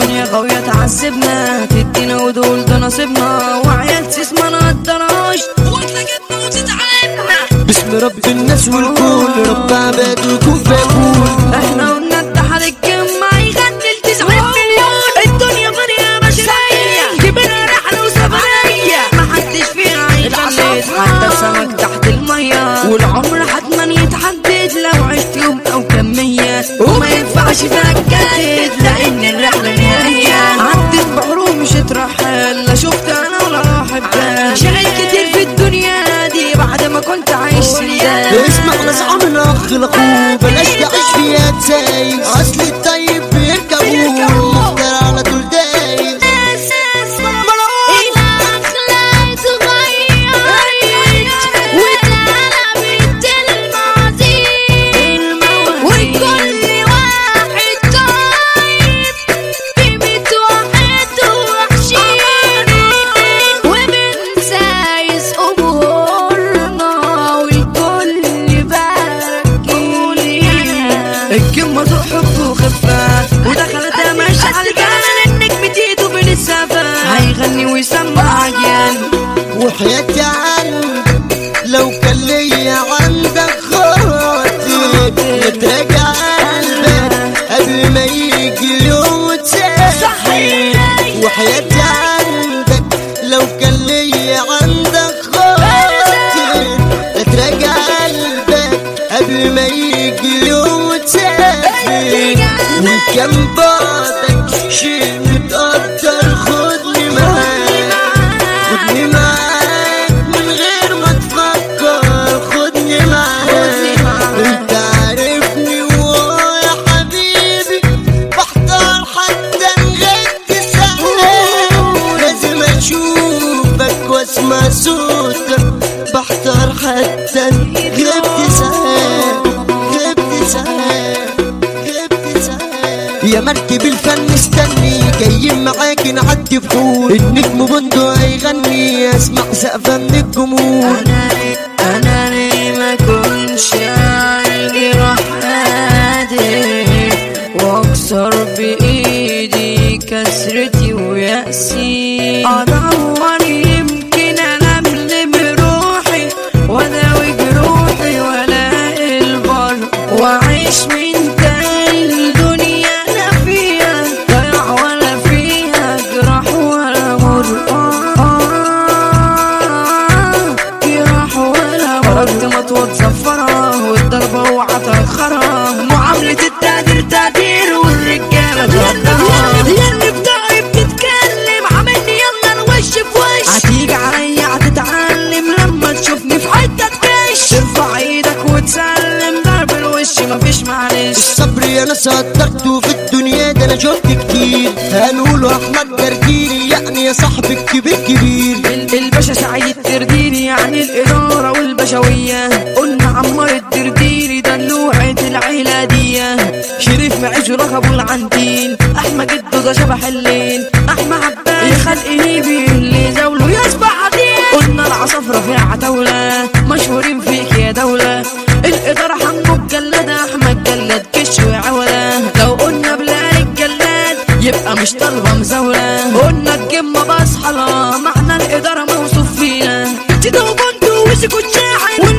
الدنيا قوية تعذبنا تدينا ودول ده نصيبنا وعيال سيس ما نقدرهاش واكلة جبنا وتتعبنا باسم رب الناس والكل رب عباد ويكون فيكون احنا قلنا اتحاد الجمع يغني لتسعين مليون الدنيا فانية بشرية جبنا رحلة وسفرية محدش فيها هيخلد حتى السمك تحت المية والعمر حتما يتحدد لو عشت يوم او كمية وما ينفعش فيها الجديد لان الرحلة نهائية عدت بحروب مش اترحل لا شفت انا ولا راحب بال شغل كتير في الدنيا دي بعد ما كنت عايش سيدان اسمع نصحى من اخ لاخوه بلاش تعيش فيها تسايس اصل الطيب بيركبوه مختار على طول دايس الكلمة حب وخفة ودخلت ماشي على الجمال انك بتيتو في السفة هيغني ويسمع عجيان وحياتي عنك لو كان ليا عندك خاطر يتراجع قلبك قبل ما يجي اليوم وتسافر وحياتي عندك لو كان ليا عندك خاطر يتراجع قلبك قبل ما يجي اليوم وتسافر وان كان بعدك شيء متقدر خدني معاك خدني معاك من غير ما تفكر خدني معاك انت عارفني ويا حبيبي بحضر حتى نغدي سهل لازم اشوفك واسمع صوتك بحضر حتى غبت سهل غبت سهل غبت سهل يا مركب الفن استني جايين معاك نعدي بحور النجم بندق هيغني اسمع سقفه من الجمهور انا انا ليه ما كنش عندي راح قادر واكسر بايدي كسرتي ويأسي ادور يمكن انملم روحي واداوي جروحي والاقي البر واعيش من تاني الدنيا انا فيها ضيع ولا فيها جراح ولا مر آه جراح ولا مر خرجت مطوط زفرة والضربة وعتأخرة معاملة التقدير تقدير والرجالة تقدرها اللي بتاعي بتتكلم عاملني يلا نوش في وش هتيجي عليا هتتعلم لما تشوفني في حتة تكش ترفع ايدك وتسلم ضرب الوش مفيش معلش الصبر يا ناس قدرته في الدنيا ده انا شفت كتير هنقوله احمد جرجيري يعني يا صاحبي الكبير كبير ال- الباشا سعيد الترديري يعني الإدارة والبشوية قلنا عمار الترديري ده لوحة العيلة دي شريف معيش ركبه العنتين أحمد جدو ده شبح الليل أحمد عباس خلق ليبي اللي زاوله يسبح عديل قلنا العصافرة في عتاولة مشهورين فيك يا دولة الإدارة حمو الجلاد أحمد جلاد كش وعولة لو قلنا بلال الجلاد يبقى مش طالبة مزاولة قلنا الجمة بصحى معنى الإدارة موصوف فينا تدو بندو وسكوت شاحن